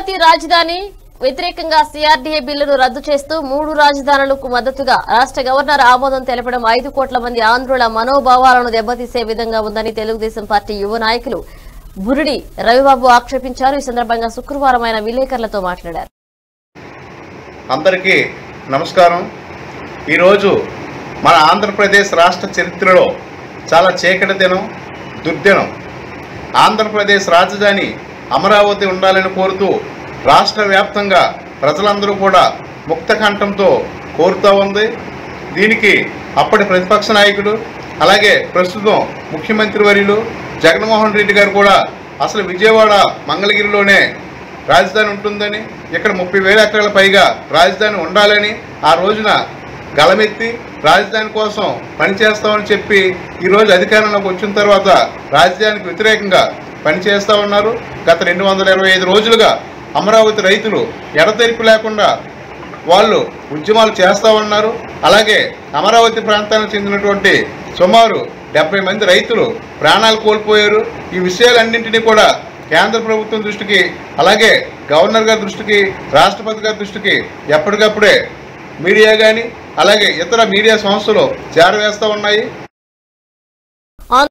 అమరావతి రాజధాని వ్యతిరేకంగా సిఆర్డీఏ బిల్లును రద్దు చేస్తూ మూడు రాజధానులకు మద్దతుగా రాష్ట్ర గవర్నర్ ఆమోదం తెలపడం ఐదు కోట్ల మంది ఆంధ్రుల మనోభావాలను దెబ్బతీసే విధంగా ఉందని తెలుగుదేశం పార్టీ యువ నాయకులు బురుడి రవిబాబు ఆక్షేపించారు ఈ సందర్భంగా శుక్రవారం ఆయన విలేకరులతో మాట్లాడారు అందరికీ నమస్కారం ఈరోజు మన ఆంధ్రప్రదేశ్ రాష్ట్ర చరిత్రలో చాలా చీకటి దినం దుర్దినం ఆంధ్రప్రదేశ్ రాజధాని అమరావతి ఉండాలని కోరుతూ రాష్ట్ర వ్యాప్తంగా ప్రజలందరూ కూడా ముక్త కంఠంతో కోరుతూ ఉంది దీనికి అప్పటి ప్రతిపక్ష నాయకుడు అలాగే ప్రస్తుతం ముఖ్యమంత్రి వర్యులు జగన్మోహన్ రెడ్డి గారు కూడా అసలు విజయవాడ మంగళగిరిలోనే రాజధాని ఉంటుందని ఇక్కడ ముప్పై వేల ఎకరాల పైగా రాజధాని ఉండాలని ఆ రోజున గలమెత్తి రాజధాని కోసం పనిచేస్తామని చెప్పి ఈరోజు అధికారంలోకి వచ్చిన తర్వాత రాజధానికి వ్యతిరేకంగా పనిచేస్తూ ఉన్నారు గత రెండు వందల ఇరవై ఐదు రోజులుగా అమరావతి రైతులు ఎడతెరిపి లేకుండా వాళ్ళు ఉద్యమాలు చేస్తూ ఉన్నారు అలాగే అమరావతి ప్రాంతానికి చెందినటువంటి సుమారు డెబ్బై మంది రైతులు ప్రాణాలు కోల్పోయారు ఈ విషయాలన్నింటినీ కూడా కేంద్ర ప్రభుత్వం దృష్టికి అలాగే గవర్నర్ గారి దృష్టికి రాష్ట్రపతి గారి దృష్టికి ఎప్పటికప్పుడే మీడియా కానీ అలాగే ఇతర మీడియా సంస్థలు చేరవేస్తూ ఉన్నాయి